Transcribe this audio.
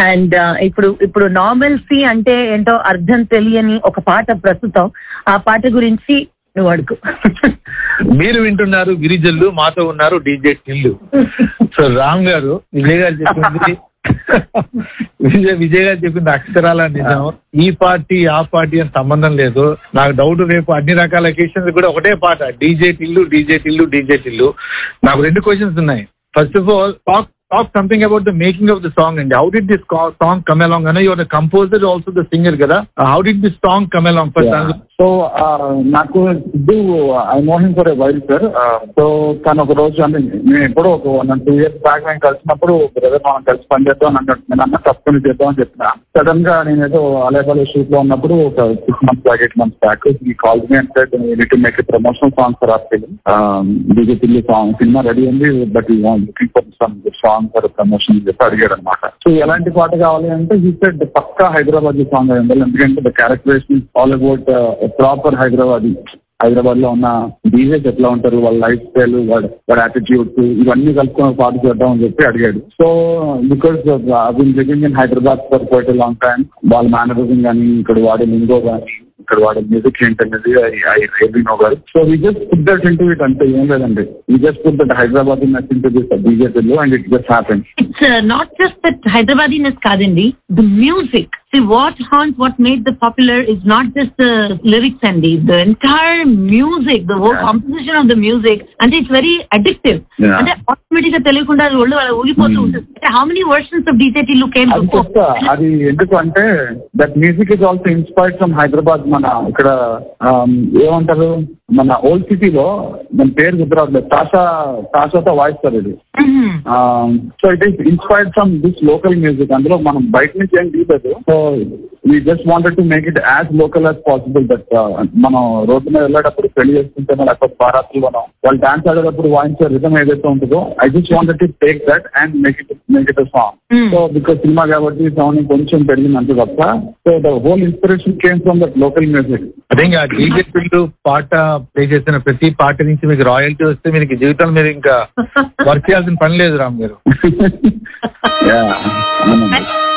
And ఇప్పుడు ఇప్పుడు normalcy అంటే ఏంటో అర్థం తెలియని ఒక పాట ప్రస్తుతం ఆ పాట గురించి నువ్వు అడుగు మీరు వింటున్నారు గిరిజల్లు మాతో ఉన్నారు డీజే టిల్లు సో రామ్ గారు విజయ్ గారు చెప్పింది విజయ్ విజయ్ గారు చెప్పింది అక్షరాల నిజం ఈ పార్టీ ఆ పార్టీ అని సంబంధం లేదు నాకు డౌట్ రేపు అన్ని రకాల క్వశ్చన్స్ కూడా ఒకటే పాట DJ Tillu DJ Tillu DJ Tillu నాకు రెండు క్వశ్చన్స్ ఉన్నాయి first of all talk talk something about the making of the song అండి how did this song come along అనే your composer also the singer కదా how did this song come along first so నాకు Siddhu I know him for a while sir so తను ఒక రోజు అంటే నేను ఎప్పుడో ఒక వన్ టూ ఇయర్స్ బ్యాక్ మేము కలిసినప్పుడు బ్రదర్ మనం కలిసి పనిచేద్దాం అని అన్నాడు నేను అన్న తప్పని చేద్దాం అని చెప్పిన సడన్ గా నేను ఏదో అలేబాలే షూట్ లో ఉన్నప్పుడు ఒక six months back eight months back ఈ కాల్ మీ అంటే to make promotional song for our film బీజేపీ సాంగ్ సినిమా రెడీ ఉంది but looking for some song for promotion అని చెప్పి అడిగాడు అనమాట సో ఎలాంటి పాట కావాలి అంటే ఈ సెడ్ పక్కా హైదరాబాద్ సాంగ్ అయి ఉండాలి ఎందుకంటే the characterisation all about proper Hyderabad Hyderabad లో ఉన్న డీజేస్ ఎట్లా ఉంటారు వాళ్ళ లైఫ్ స్టైల్ వాడి వాడి యాటిట్యూడ్స్ ఇవన్నీ కలుపుకొని పాట చేద్దాం అని చెప్పి అడిగాడు so because been living in Hyderabad for quite long time వాళ్ళ మేనరిజం కానీ ఇక్కడ వాడే లింగో కానీ ఇక్కడ వాడే మ్యూజిక్ ఏంటనేది ఐ రియలీ నో గారు so we just put that into it అంటే ఏం లేదండి we just put that Hyderabad in into this బీజేపీలో and it just happen it's not just that Hyderabadiness కాదండి ద మ్యూజిక్ సి వాట్ హాన్స్ what made the popular is not just lyrics అండి the entire music the whole Yeah. Composition of the music అంటే it's very addictive Yeah. అంటే automatic గా తెలియకుండా అది ఒళ్ళు అలా ఊగిపోతూ Hmm. ఉంటుంది అంటే how many versions of DJT look came అది చెప్తా అది ఎందుకు అంటే that music is also inspired from Hyderabad మన ఇక్కడ ఆమ్, ఏమంటారు మన ఓల్డ్ సిటీలో మన పేరు గుర్తురావట్లేదు తాషా తాషాతో వాయిస్తారు ఇది so it is inspired from this local music అందులో మనం బయట నుంచి ఏం తీయలేదు so we just wanted to make it as local as possible that మనం రోడ్డు మీద వెళ్ళేటప్పుడు పెళ్లి చేసుకుంటేనో లేకపోతే బారాత్రి మనం వాళ్ళు డాన్స్ ఆడేటప్పుడు వాయించే రిధం ఏదైతే ఉంటుందో I just wanted to take that and make it make it song Hmm. So because సినిమా కాబట్టి సౌండ్ కొంచెం పెరిగింది అంతే తప్ప so the whole inspiration came from that local music అదే ఇంకా డీజే టిల్లు పాట ప్లే చేసిన ప్రతి పాట నుంచి మీకు రాయల్టీ వస్తే మీకు జీవితంలో మీరు ఇంకా వర్క్ చేయాల్సిన పని లేదు రామ్ గారు yeah, అవునండి.